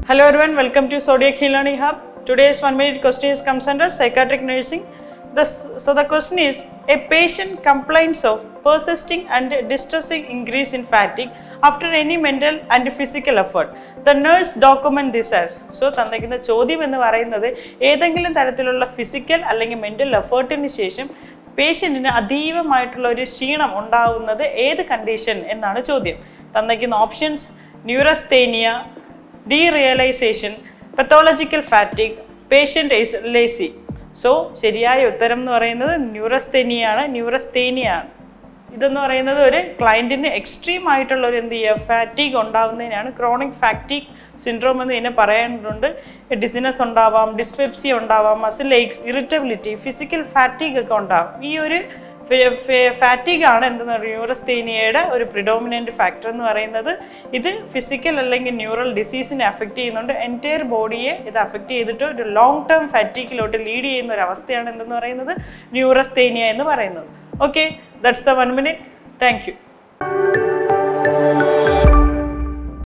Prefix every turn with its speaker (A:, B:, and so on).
A: Hello everyone, welcome to Zodiac Heal Learning Hub. Today's one minute question is comes under psychiatric nursing. The, so the question is, a patient complains of persisting and distressing increase in fatigue after any mental and physical effort. The nurse document this as. So തന്നിരിക്കുന്ന ചോദ്യം എന്ന് പറയുന്നത് ഏതെങ്കിലും തരത്തിലുള്ള physical അല്ലെങ്കിൽ mental എഫേർട്ടിന് ശേഷം പേഷ്യൻറ്റിന് അതീവമായിട്ടുള്ള ഒരു ക്ഷീണം ഉണ്ടാകുന്നത് ഏത് കണ്ടീഷൻ എന്നാണ് ചോദ്യം തന്നിരിക്കുന്ന options neurasthenia derealisation pathological fatigue patient is lazy so ശരിയായ ഉത്തരം എന്ന് പറയുന്നത് ന്യൂറസ്തേനിയാണ് ന്യൂറസ്തേനിയാണ് ഇതെന്ന് പറയുന്നത് ഒരു ക്ലയൻറ്റിന് എക്സ്ട്രീം ആയിട്ടുള്ള ഒരു എന്ത് ചെയ്യുക ഫാറ്റീഗ് ഉണ്ടാകുന്നതിനാണ് ക്രോണിക് ഫാറ്റീഗ് സിൻഡ്രോം എന്ന് ഇതിനെ പറയാനുണ്ട് ഡിസിനസ് ഉണ്ടാവാം ഡിസ്പെപ്സി ഉണ്ടാവാം muscle aches irritability physical fatigue ഒക്കെ ഉണ്ടാവും ഈ ഒരു ഫാറ്റീഗ് ആണ് എന്തെന്ന് പറയുക ന്യൂറസ്തേനിയയുടെ ഒരു പ്രിഡോമിനൻറ്റ് ഫാക്ടർ എന്ന് പറയുന്നത് ഇത് ഫിസിക്കൽ അല്ലെങ്കിൽ ന്യൂറൽ ഡിസീസിനെ അഫക്റ്റ് ചെയ്യുന്നുണ്ട് എൻറ്റയർ ബോഡിയെ ഇത് അഫക്റ്റ് ചെയ്തിട്ട് ഒരു ലോങ് ടേം ഫാറ്റീക്കിലോട്ട് ലീഡ് ചെയ്യുന്ന ഒരു അവസ്ഥയാണ് എന്തെന്ന് പറയുന്നത് ന്യൂറസ്തേനിയ എന്ന് പറയുന്നത് okay that's the one minute thank U